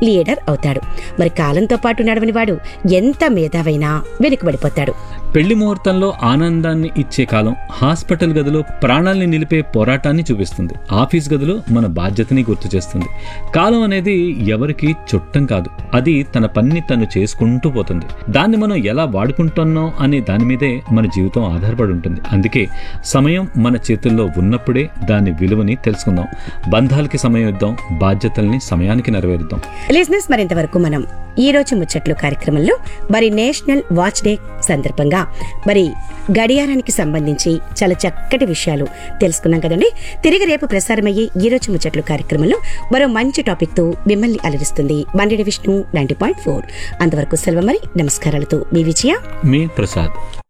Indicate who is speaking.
Speaker 1: leader అవుతాడు మరి కాలంతో పాటు నడవని వాడు ఎంత మేధావైనా వెనుకబడిపోతాడు
Speaker 2: పెళ్లి ముహూర్తంలో ఆనందాన్ని ఇచ్చే కాలం హాస్పిటల్ గదిలో ప్రాణాల్ని నిలిపే పోరాటాన్ని చూపిస్తుంది ఆఫీస్ గదిలో మన బాధ్యతని గుర్తు చేస్తుంది కాలం అనేది ఎవరికి చుట్టం కాదు అది తన పని తను చేసుకుంటూ పోతుంది దాన్ని మనం ఎలా వాడుకుంటున్నాం అనే దాని మీదే మన జీవితం ఆధారపడి ఉంటుంది అందుకే సమయం మన చేతుల్లో ఉన్నప్పుడే దాని విలువని తెలుసుకుందాం బంధాలకి సమయం ఇద్దాం బాధ్యతల్ని సమయానికి నెరవేరుద్దాం
Speaker 1: లిజినెస్ మరింతవరకు మనం ఈ రోజు ముచ్చట్లు కార్యక్రమంలో మరి నేషనల్ వాచ్ డే సందర్భంగా మరి గడియారానికి సంబంధించి చాలా చక్కటి విషయాలు తెలుసుకున్నాం కదండి తిరిగి రేపు ప్రసారమయ్యే ఈ రోజు ముచ్చట్లు కార్యక్రమంలో మరో మంచి టాపిక్ తో మిమ్మల్ని అలరిస్తుంది బండి విష్ణు నైన్టీ పాయింట్ ఫోర్ అంతవరకు సెలవు మరి నమస్కారాలతో మీ విజయ
Speaker 2: మీ ప్రసాద్